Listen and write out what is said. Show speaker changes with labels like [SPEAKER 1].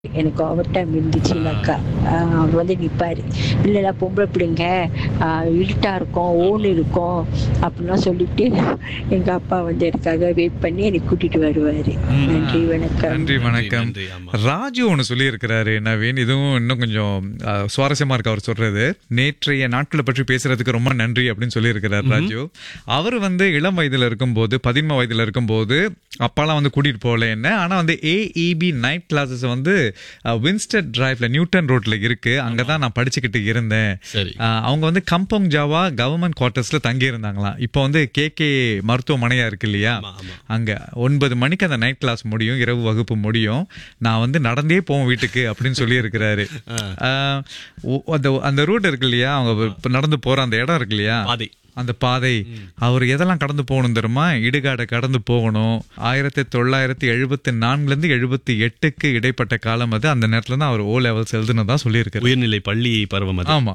[SPEAKER 1] எனக்கு over time இருந்துச்சுனாக்கா ஆஹ் அவர் வந்து நிற்பார் இல்லைல்ல பொம்பளை பிள்ளைங்க ஆஹ் இருட்டா இருக்கும் ஓன் இருக்கும் அப்படின்லாம் சொல்லிட்டு எங்கள் அப்பா வந்து எனக்காக வெயிட் பண்ணி என்னை கூட்டிட்டு வருவார்
[SPEAKER 2] ம்.
[SPEAKER 1] நன்றி வணக்கம்
[SPEAKER 2] நன்றி வணக்கம்
[SPEAKER 3] நன்றி, ஆமா.
[SPEAKER 2] ராஜு ஒன்று சொல்லியிருக்கிறாரு நவீன் இதுவும் இன்னும் கொஞ்சம் அஹ், சுவாரஸ்யமா இருக்கு அவர் சொல்றது நேற்றைய நாட்களை பற்றி பேசுறதுக்கு ரொம்ப நன்றி அப்படின்னு சொல்லியிருக்கிறார் ராஜு அவர் வந்து இளம் வயதுல இருக்கும்போது பதின்ம வயதுல இருக்கும்போது அப்பாலாம் வந்து கூட்டிட்டு போகல என்ன ஆனா வந்து ஏஇபி நைட் கிளாஸஸ் வந்து வின்ஸ்டட் டிரைவ்ல நியூட்டன் ரோட்ல இருக்கு அங்கதான் நான் படிச்சுக்கிட்டு இருந்தேன்
[SPEAKER 3] சரி
[SPEAKER 2] ஆஹ் அவங்க வந்து கம்பங் ஜாவா கவர்மெண்ட் குவார்ட்டர்ஸ்ல தங்கி இருந்தாங்களாம் இப்போ வந்து கே கே மருத்துவமனையா இருக்கு இல்லையா
[SPEAKER 3] ஆமா, ஆமா.
[SPEAKER 2] அங்க ஒன்பது மணிக்கு அந்த நைட் கிளாஸ் முடியும் இரவு வகுப்பு முடியும் நான் வந்து நடந்தே போவேன் வீட்டுக்கு அப்படின்னு சொல்லி இருக்கிறாரு அந்த அந்த ரூட் இருக்கு இல்லையா அவங்க இப்ப நடந்து போற அந்த இடம் இருக்கு இல்லையா
[SPEAKER 3] பாதை
[SPEAKER 2] அந்த பாதை அவர் எதெல்லாம் கடந்து போகணும் தெரியுமா இடுகாடை கடந்து போகணும் ஆயிரத்தி தொள்ளாயிரத்தி எழுபத்தி நான்குல இருந்து எழுபத்தி எட்டுக்கு இடைப்பட்ட காலம் அது அந்த நேரத்துல தான் அவர் ஓ லெவல்ஸ் எழுதுனதா சொல்லியிருக்காரு
[SPEAKER 3] உயர்நிலை பள்ளி பருவம் அது
[SPEAKER 2] ஆமா